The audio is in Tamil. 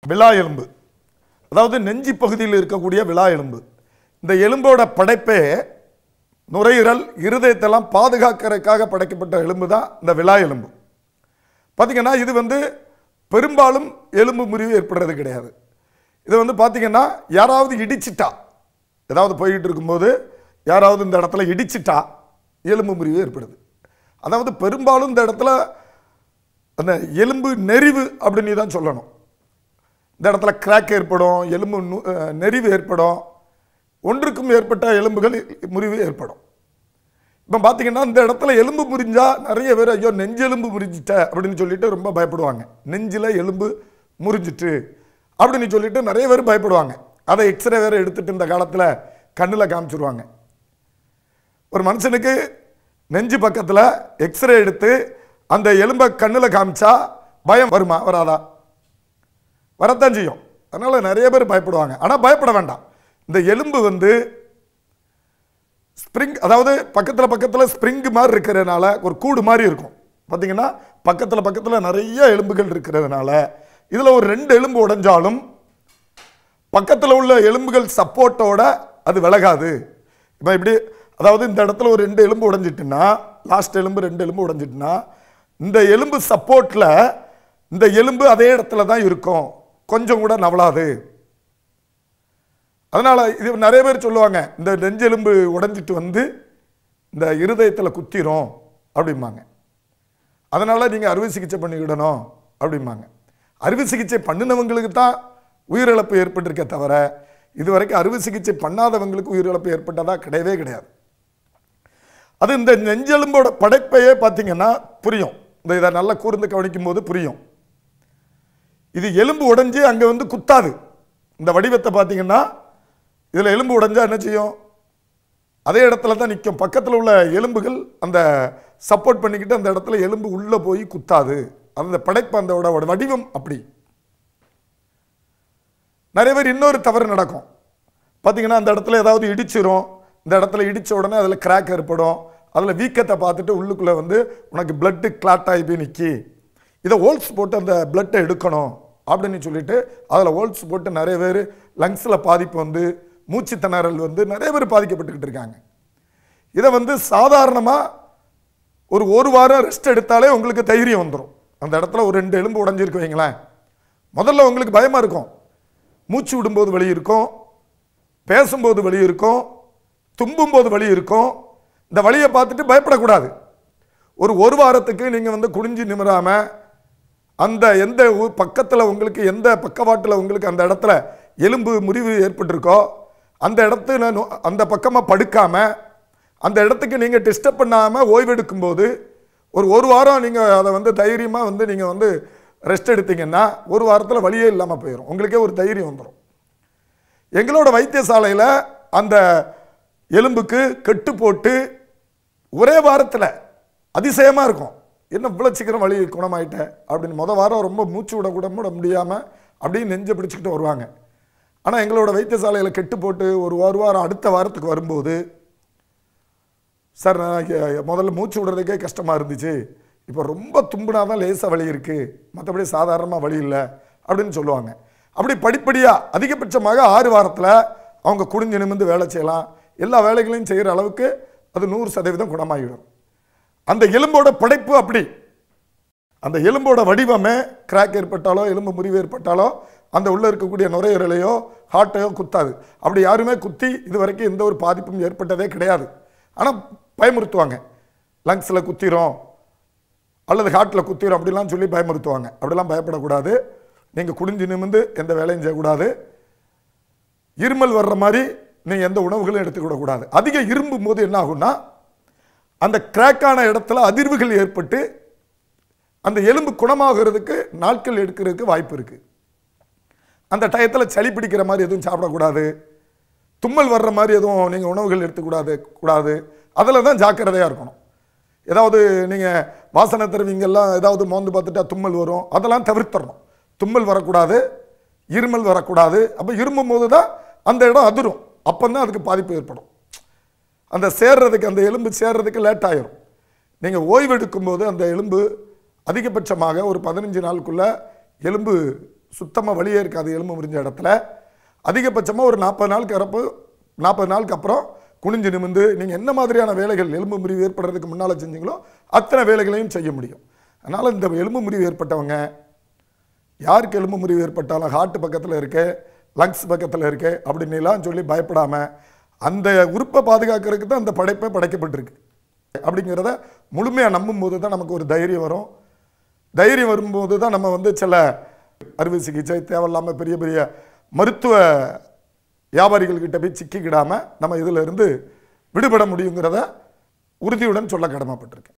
விழா எலும்பு அதாவது நெஞ்சி பகுதியில் இருக்கக்கூடிய விழா எலும்பு இந்த எலும்போட படைப்பே நுரையீரல் இருதயத்தெல்லாம் பாதுகாக்கிறதுக்காக படைக்கப்பட்ட எலும்பு தான் இந்த விழா எலும்பு பார்த்தீங்கன்னா இது வந்து பெரும்பாலும் எலும்பு முறிவு ஏற்படுறது கிடையாது இது வந்து பார்த்தீங்கன்னா யாராவது இடிச்சிட்டா ஏதாவது போய்கிட்டு இருக்கும்போது யாராவது இந்த இடத்துல இடிச்சிட்டா எலும்பு முறிவு ஏற்படுது அதாவது பெரும்பாலும் இந்த இடத்துல அந்த எலும்பு நெறிவு அப்படின்னு தான் சொல்லணும் இந்த இடத்துல கிராக் ஏற்படும் எலும்பு நு- அஹ் நெறிவு ஏற்படும் ஒன்றுக்கும் ஏற்பட்ட எலும்புகள் முறிவு ஏற்படும் இப்போ பார்த்தீங்கன்னா இந்த இடத்துல எலும்பு முறிஞ்சா நிறைய பேர் ஐயோ நெஞ்செலும்பு முறிஞ்சிட்ட அப்படின்னு சொல்லிட்டு ரொம்ப பயப்படுவாங்க நெஞ்சில் எலும்பு முறிஞ்சிட்டு அப்படின்னு சொல்லிட்டு நிறைய பேர் பயப்படுவாங்க அதை எக்ஸ்ரே வேற எடுத்துட்டு இந்த காலத்தில் கண்ணில் காமிச்சிருவாங்க ஒரு மனுஷனுக்கு நெஞ்சு பக்கத்தில் எக்ஸ்ரே எடுத்து அந்த எலும்பை கண்ணில் காமிச்சா பயம் வருமா வராதா வரத்தான் செய்யும் அதனால் நிறைய பேர் பயப்படுவாங்க ஆனால் பயப்பட வேண்டாம் இந்த எலும்பு வந்து ஸ்ப்ரிங் அதாவது பக்கத்தில் பக்கத்தில் ஸ்ப்ரிங் மாதிரி இருக்கிறதுனால ஒரு கூடு மாதிரி இருக்கும் பார்த்தீங்கன்னா பக்கத்தில் பக்கத்தில் நிறைய எலும்புகள் இருக்கிறதுனால இதில் ஒரு ரெண்டு எலும்பு உடைஞ்சாலும் பக்கத்தில் உள்ள எலும்புகள் சப்போர்ட்டோட அது விலகாது இப்போ இப்படி அதாவது இந்த இடத்துல ஒரு ரெண்டு எலும்பு உடைஞ்சிட்டுன்னா லாஸ்ட் எலும்பு ரெண்டு எலும்பு உடைஞ்சிட்டுன்னா இந்த எலும்பு சப்போர்ட்டில் இந்த எலும்பு அதே இடத்துல தான் இருக்கும் கொஞ்சம் கூட நவலாது அதனால இது நிறைய பேர் சொல்லுவாங்க இந்த நெஞ்செலும்பு உடைஞ்சிட்டு வந்து இந்த இருதயத்தில் குத்திரும் அப்படிம்பாங்க அதனால நீங்கள் அறுவை சிகிச்சை பண்ணிக்கிடணும் அப்படிம்பாங்க அறுவை சிகிச்சை பண்ணினவங்களுக்கு தான் உயிரிழப்பு ஏற்பட்டிருக்கே தவிர இதுவரைக்கும் அறுவை சிகிச்சை பண்ணாதவங்களுக்கு உயிரிழப்பு ஏற்பட்டதா கிடையவே கிடையாது அது இந்த நெஞ்செலும்போட படைப்பையே பார்த்தீங்கன்னா புரியும் இந்த இதை நல்லா கூர்ந்து கவனிக்கும் போது புரியும் இது எலும்பு உடைஞ்சு அங்கே வந்து குத்தாது இந்த வடிவத்தை பார்த்தீங்கன்னா இதில் எலும்பு உடைஞ்சா என்ன செய்யும் அதே இடத்துல தான் நிற்கும் பக்கத்தில் உள்ள எலும்புகள் அந்த சப்போர்ட் பண்ணிக்கிட்டு அந்த இடத்துல எலும்பு உள்ளே போய் குத்தாது அந்த படைப்பு அந்த வடிவம் அப்படி நிறைய பேர் இன்னொரு தவறு நடக்கும் பார்த்தீங்கன்னா அந்த இடத்துல ஏதாவது இடிச்சிரும் இந்த இடத்துல இடிச்ச உடனே அதில் கிராக் ஏற்படும் அதில் வீக்கத்தை பார்த்துட்டு உள்ளுக்குள்ளே வந்து உனக்கு பிளட்டு கிளாட் ஆகி போய் நிற்கி இதை ஹோல்ஸ் போட்டு அந்த பிளட்டை எடுக்கணும் அப்படின்னு சொல்லிட்டு அதில் ஹோல்ஸ் போட்டு நிறைய பேர் லங்ஸில் பாதிப்பு வந்து மூச்சு திணறல் வந்து நிறைய பேர் பாதிக்கப்பட்டுக்கிட்டு இருக்காங்க இதை வந்து சாதாரணமாக ஒரு ஒரு வாரம் ரெஸ்ட் எடுத்தாலே உங்களுக்கு தைரியம் வந்துடும் அந்த இடத்துல ஒரு ரெண்டு எலும்பு உடைஞ்சிருக்கு வைங்களேன் முதல்ல உங்களுக்கு பயமாக இருக்கும் மூச்சு விடும்போது வலி இருக்கும் பேசும்போது வலி இருக்கும் தும்பும்போது வலி இருக்கும் இந்த வலியை பார்த்துட்டு பயப்படக்கூடாது ஒரு ஒரு வாரத்துக்கு நீங்கள் வந்து குனிஞ்சு நிமிராமல் அந்த எந்த பக்கத்தில் உங்களுக்கு எந்த பக்கவாட்டில் உங்களுக்கு அந்த இடத்துல எலும்பு முறிவு ஏற்பட்டிருக்கோ அந்த இடத்துல நோ- அந்த பக்கமாக படுக்காமல் அந்த இடத்துக்கு நீங்கள் டிஸ்டர்ப் பண்ணாமல் ஓய்வெடுக்கும்போது ஒரு ஒரு வாரம் நீங்கள் அதை வந்து தைரியமாக வந்து நீங்கள் வந்து ரெஸ்ட் எடுத்தீங்கன்னா ஒரு வாரத்தில் வலியே இல்லாமல் போயிடும் உங்களுக்கே ஒரு தைரியம் வந்துடும் எங்களோட வைத்தியசாலையில் அந்த எலும்புக்கு கட்டு போட்டு ஒரே வாரத்தில் அதிசயமாக இருக்கும் என்ன இவ்வளோ சீக்கிரம் வலி குணமாயிட்ட அப்படின்னு முத வாரம் ரொம்ப மூச்சு விட கூட கூட முடியாமல் அப்படியே நெஞ்சை பிடிச்சிக்கிட்டு வருவாங்க ஆனால் எங்களோட வைத்தியசாலையில் கெட்டு போட்டு ஒரு ஒரு வாரம் அடுத்த வாரத்துக்கு வரும்போது சார் நான் இங்க முதல்ல மூச்சு விடுறதுக்கே கஷ்டமாக இருந்துச்சு இப்போ ரொம்ப தும்புனா தான் லேசாக வலி இருக்குது மற்றபடி சாதாரணமாக வலி இல்லை அப்படின்னு சொல்லுவாங்க அப்படி படிப்படியாக அதிகபட்சமாக ஆறு வாரத்தில் அவங்க குனிஞ்சு நிமிர்ந்து வேலை செய்யலாம் எல்லா வேலைகளையும் செய்கிற அளவுக்கு அது நூறு சதவீதம் குணமாகிடும் அந்த எலும்போட படைப்பு அப்படி அந்த எலும்போட வடிவமே கிராக் ஏற்பட்டாலோ எலும்பு முறிவு ஏற்பட்டாலோ அந்த உள்ள இருக்கக்கூடிய நுரையீரலையோ ஹார்ட்டையோ குத்தாது அப்படி யாருமே குத்தி இது வரைக்கும் எந்த ஒரு பாதிப்பும் ஏற்பட்டதே கிடையாது ஆனால் பயமுறுத்துவாங்க லங்ஸில் குத்திரும் அல்லது ஹார்ட்டில் குத்திரும் அப்படிலாம் சொல்லி பயமுறுத்துவாங்க அப்படிலாம் பயப்படக்கூடாது நீங்கள் குடிஞ்சு நிமிர்ந்து எந்த வேலையும் செய்யக்கூடாது இருமல் வர்ற மாதிரி நீங்கள் எந்த உணவுகளும் எடுத்துக்கிடக்கூடாது அதிக இரும்பும் போது என்ன ஆகும்னா அந்த கிராக்கான இடத்துல அதிர்வுகள் ஏற்பட்டு அந்த எலும்பு குணமாகிறதுக்கு நாட்கள் எடுக்கிறதுக்கு வாய்ப்பு இருக்குது அந்த டயத்தில் சளி பிடிக்கிற மாதிரி எதுவும் சாப்பிடக்கூடாது தும்மல் வர்ற மாதிரி எதுவும் நீங்கள் உணவுகள் எடுத்துக்கூடாது கூடாது அதில் தான் ஜாக்கிரதையாக இருக்கணும் ஏதாவது நீங்கள் வாசனை தருவீங்கெல்லாம் ஏதாவது மோந்து பார்த்துட்டா தும்மல் வரும் அதெல்லாம் தவிர்த்தரணும் தும்மல் வரக்கூடாது இருமல் வரக்கூடாது அப்போ இருமும் போது தான் அந்த இடம் அதிரும் அப்போ தான் அதுக்கு பாதிப்பு ஏற்படும் அந்த சேர்றதுக்கு அந்த எலும்பு சேர்றதுக்கு லேட் ஆயிரும் நீங்கள் ஓய்வெடுக்கும்போது அந்த எலும்பு அதிகபட்சமாக ஒரு பதினஞ்சு நாளுக்குள்ள எலும்பு சுத்தமாக வழியே இருக்காது எலும்பு முறிஞ்ச இடத்துல அதிகபட்சமாக ஒரு நாற்பது நாளுக்கு இறப்பு நாற்பது நாளுக்கு அப்புறம் குனிஞ்சு நிமிந்து நீங்கள் என்ன மாதிரியான வேலைகள் எலும்பு முறிவு ஏற்படுறதுக்கு முன்னால் செஞ்சீங்களோ அத்தனை வேலைகளையும் செய்ய முடியும் அதனால் இந்த எலும்பு முறிவு ஏற்பட்டவங்க யாருக்கு எலும்பு முறிவு ஏற்பட்டாலும் ஹார்ட் பக்கத்தில் இருக்கு லங்ஸ் பக்கத்தில் இருக்கு அப்படின்னு எல்லாம் சொல்லி பயப்படாம அந்த உறுப்பை பாதுகாக்கிறதுக்கு தான் அந்த படைப்பை படைக்கப்பட்டிருக்கு அப்படிங்கிறத முழுமையாக நம்பும் போது தான் நமக்கு ஒரு தைரியம் வரும் தைரியம் வரும்போது தான் நம்ம வந்து சில அறுவை சிகிச்சை தேவையில்லாமல் பெரிய பெரிய மருத்துவ வியாபாரிகள் கிட்ட போய் சிக்கிக்கிடாம நம்ம இதிலிருந்து விடுபட முடியுங்கிறத உறுதியுடன் சொல்ல கடமைப்பட்டிருக்கேன்